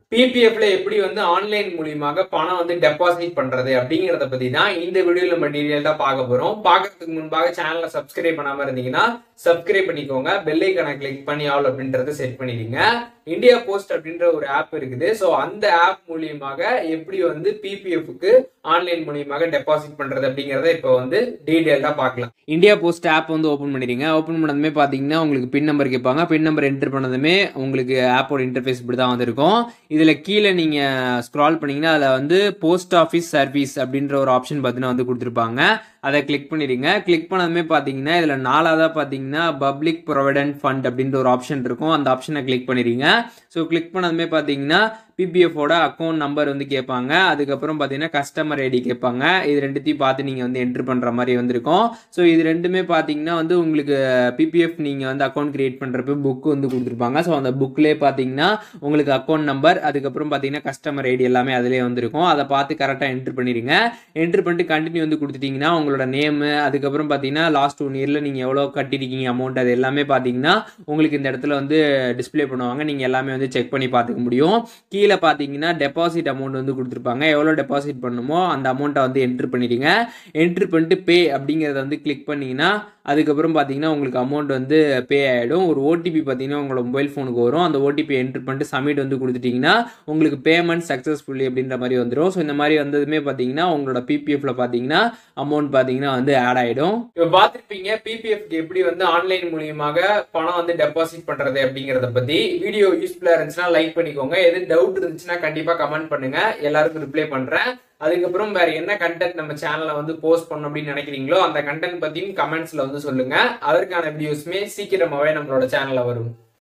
பிபிஎஃப்ல எப்படி வந்து ஆன்லைன் மூலியமாக பணம் வந்து டெபாசிட் பண்றது அப்படிங்கறத பத்தி தான் இந்த வீடியோல நம்ம டீடைல்டா பார்க்க போறோம் பார்க்கறதுக்கு முன்பாக சேனலை சப்ஸ்கிரைப் பண்ணாம இருந்தீங்கன்னா சப்ஸ்கிரைப் பண்ணிக்கோங்க பெல் ஐக்கனை கிளிக் பண்ணி ஆல் அப்படின்றத செட் பண்ணிடுங்க இந்தியா போஸ்ட் அப்படின்ற ஒரு ஆப் இருக்குது ஸோ அந்த ஆப் மூலியமாக எப்படி வந்து பிபிஎஃப்க்கு ஆன்லைன் மூலியமாக டெபாசிட் பண்றது அப்படிங்கறத இப்போ வந்து டீடைல்டா பார்க்கலாம் இந்தியா போஸ்ட் ஆப் வந்து ஓப்பன் பண்ணிடுங்க ஓப்பன் பண்ணதுமே பாத்தீங்கன்னா உங்களுக்கு பின் நம்பர் கேட்பாங்க பின் நம்பர் என்டர் பண்ணதுமே உங்களுக்கு ஆப்போட இன்டர்ஃபேஸ் இப்படி தான் வந்திருக்கும் இதுல கீழே நீங்க ஸ்க்ரால் பண்ணீங்கன்னா அதுல வந்து போஸ்ட் ஆஃபீஸ் சர்வீஸ் அப்படின்ற ஒரு ஆப்ஷன் பார்த்தீங்கன்னா வந்து கொடுத்துருப்பாங்க அதை கிளிக் பண்ணிடுங்க கிளிக் பண்ணதுமே பார்த்தீங்கன்னா இதில் நாலாவதாக பார்த்தீங்கன்னா பப்ளிக் ப்ரொவிடென்ட் ஃபண்ட் அப்படின்ற ஒரு ஆப்ஷன் இருக்கும் அந்த ஆப்ஷனை கிளிக் பண்ணிடுங்க ஸோ கிளிக் பண்ணதுமே பார்த்தீங்கன்னா பிபிஎஃபோட அக்கௌண்ட் நம்பர் வந்து கேட்பாங்க அதுக்கப்புறம் பார்த்தீங்கன்னா கஸ்டமர் ஐடி கேட்பாங்க இது ரெண்டுத்தையும் பார்த்து நீங்கள் வந்து என்ட்ரு பண்ணுற மாதிரி வந்திருக்கும் ஸோ இது ரெண்டுமே பார்த்தீங்கன்னா வந்து உங்களுக்கு பிபிஎஃப் நீங்கள் வந்து அக்கௌண்ட் கிரியேட் பண்ணுறப்ப புக் வந்து கொடுத்துருப்பாங்க ஸோ அந்த புக்லேயே பார்த்தீங்கன்னா உங்களுக்கு அக்கௌண்ட் நம்பர் அதுக்கப்புறம் பார்த்தீங்கன்னா கஸ்டமர் ஐடி எல்லாமே அதிலே வந்திருக்கும் அதை பார்த்து கரெக்டாக என்ட்ரு பண்ணிடுங்க என்ட்ரு பண்ணிட்டு கண்டினியூ வந்து கொடுத்துட்டிங்கன்னா உங்களோட நேமு அதுக்கப்புறம் பார்த்தீங்கன்னா லாஸ்ட் ஒன் இயரில் நீங்கள் எவ்வளோ கட்டிருக்கீங்க அமௌண்ட் அது எல்லாமே பார்த்தீங்கன்னா உங்களுக்கு இந்த இடத்துல வந்து டிஸ்பிளே பண்ணுவாங்க நீங்கள் எல்லாமே வந்து செக் பண்ணி பார்த்துக்க முடியும் கீழே பார்த்தீங்கன்னா டெபாசிட் அமௌண்ட் வந்து கொடுத்துருப்பாங்க எவ்வளோ டெபாசிட் பண்ணுமோ அந்த அமௌண்ட்டை வந்து என்ட்ரு பண்ணிடுங்க என்ட்ரு பண்ணிட்டு பே அப்படிங்கிறத வந்து கிளிக் பண்ணிங்கன்னா அதுக்கப்புறம் பார்த்தீங்கன்னா உங்களுக்கு அமௌண்ட் வந்து பே ஆகிடும் ஒரு ஓடிபி பார்த்தீங்கன்னா உங்களோட மொபைல் ஃபோனுக்கு வரும் அந்த ஓடிபி என்ட்ரு பண்ணிட்டு சப்மிட் வந்து கொடுத்துட்டிங்கன்னா உங்களுக்கு பேமெண்ட் சக்ஸஸ்ஃபுல்லி அப்படின்ற மாதிரி வந்துடும் ஸோ இந்த மாதிரி வந்ததுமே பார்த்தீங்கன்னா உங்களோட பிபிஎஃப்ல பார்த்தீங்கன்னா அமௌண்ட் பார்த்தீங்கன்னா வந்து ஆட் ஆகிடும் இப்போ பார்த்துருப்பீங்க பிபிஎஃப்க்கு எப்படி வந்து ஆன்லைன் மூலியமாக பணம் வந்து டெபாசிட் பண்ணுறது அப்படிங்கிறத பற்றி வீடியோ யூஸ்ஃபுல்லாக இருந்துச்சுன்னா லைக் பண்ணிக்கோங்க எது டவுட் இருந்துச்சுன்னா கண்டிப்பாக கமெண்ட் பண்ணுங்க எல்லாருக்கும் ரிப்ளை பண்ணுறேன் அதுக்கப்புறம் வேற என்ன கண்டென்ட் நம்ம சேனல்ல வந்து போஸ்ட் பண்ணணும் அப்படின்னு நினைக்கிறீங்களோ அந்த கண்டென்ட் பத்தியும் கமெண்ட்ஸ்ல வந்து சொல்லுங்க அதற்கான வீடியோஸ்மே சீக்கிரமாவே நம்மளோட சேனல்ல வரும்